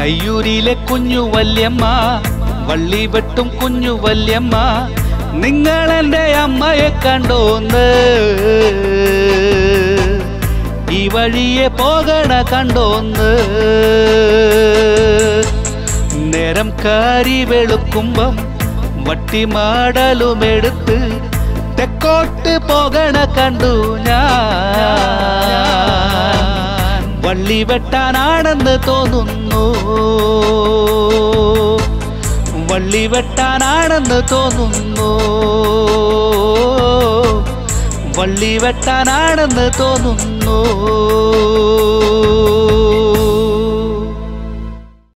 കയ്യൂരിലെ കുഞ്ഞു വല്യമ്മ വള്ളി വെട്ടും കുഞ്ഞു വല്യമ്മ നിങ്ങൾ എൻ്റെ അമ്മയെ കണ്ടോന്ന് ഈ വഴിയെ പോകണ കണ്ടോന്ന് നേരം കാരി വെളുക്കുമ്പം വട്ടിമാടലുമെടുത്ത് തെക്കോട്ട് പോകണ കണ്ടു ഞാൻ വള്ളി വെട്ടാനാണെന്ന് തോന്നുന്നു വള്ളി വെട്ടാനാണെന്ന് തോന്നുന്നു വള്ളി വെട്ടാനാണെന്ന് തോന്നുന്നു